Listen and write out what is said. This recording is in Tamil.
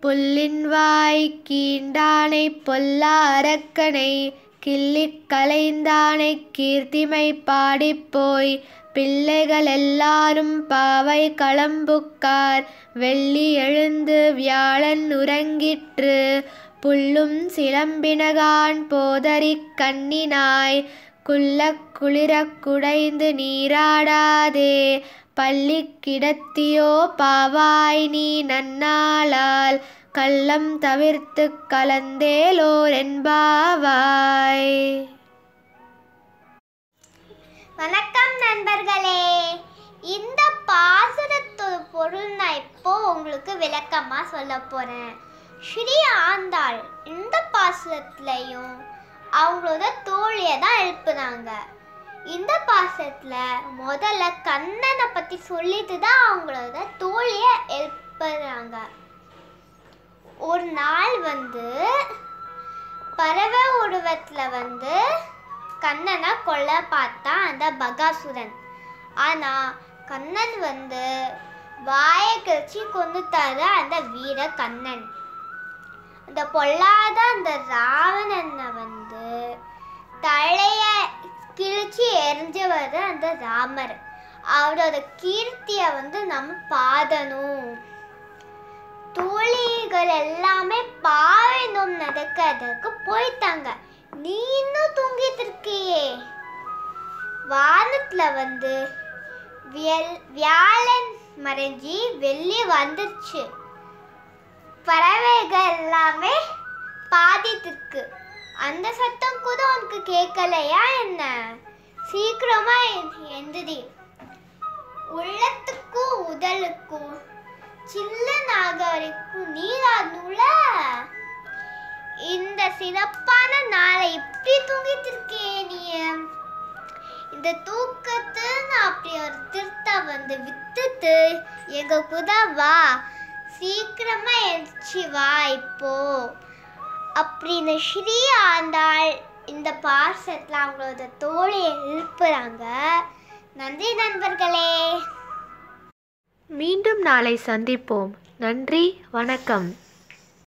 புல்லின் வாய் கீண்டானை பொல்லா அரக்கனை கிள்ளிக் கலைந்தானை கீர்த்திமை பாடிப்போய் பிள்ளைகள் எல்லாரும் பாவை களம்புக்கார் வெள்ளி எழுந்து வியாழன் உறங்கிற்று புல்லும் சிலம்பினகான் போதரிக் கண்ணினாய் குள்ளக் குளிரக் குடைந்து நீராடாதே பள்ளி கிடத்தியோ பாவாய் நீ நன்னாளால் கள்ளம் தவிர்த்து கலந்தேலோர் என்பாவாய் வணக்கம் நண்பர்களே இந்த பாசுரத்து பொருள் நான் இப்போ உங்களுக்கு விளக்கமா சொல்ல போறேன் ஸ்ரீ ஆண்டாள் இந்த பாசுரத்துலையும் அவங்களோட தோழியை தான் எழுப்புனாங்க இந்த பாசுரத்துல முதல்ல கண்ணனை பத்தி சொல்லிட்டு தான் அவங்களோட தோழியை எழுப்புறாங்க ஒரு நாள் வந்து பறவை உருவத்துல வந்து கண்ணனை கொல்ல பார்த்தான் அந்த பகாசுரன் ஆனா கண்ணன் வந்து வாயை கழிச்சு கொண்டுட்டாரு அந்த வீர கண்ணன் அந்த பொல்லாத அந்த ராவணனை வந்து தலைய கிழிச்சு எரிஞ்சவர் அந்த ராமர் அவரோட கீர்த்தியை வந்து நம்ம பாடணும் தோழிகள் எல்லாமே பாவனம் நடக்கிறதுக்கு போயிட்டாங்க நீ இன்னும் தூங்கிட்டு இருக்கியே வானத்துல வந்து வியல்- வியாழன் மறைஞ்சி வெள்ளி வந்துருச்சு பறவைகள் எல்லாமே பாதிட்டு இருக்கு அந்த சத்தம் கூட உனக்கு கேட்கலையா என்ன சீக்கிரமா எ- எந்திரி உள்ளத்துக்கும் உடலுக்கும் சில்லனாக வரைக்கும் நீராடணும்ல இந்த சிறப்பான நாளை இப்படி தூங்கிட்டு இருக்கே நீ இந்த தூக்கத்தை நான் அப்படி ஒரு திருத்த வந்து வித்துட்டு எங்க கூட வா சீக்கிரமா எழுச்சி வா இப்போ அப்படின்னு ஸ்ரீ ஆண்டாள் இந்த பாசத்தில் அவங்களோட தோழியை எழுப்புறாங்க நன்றி நண்பர்களே மீண்டும் நாளை சந்திப்போம் நன்றி வணக்கம்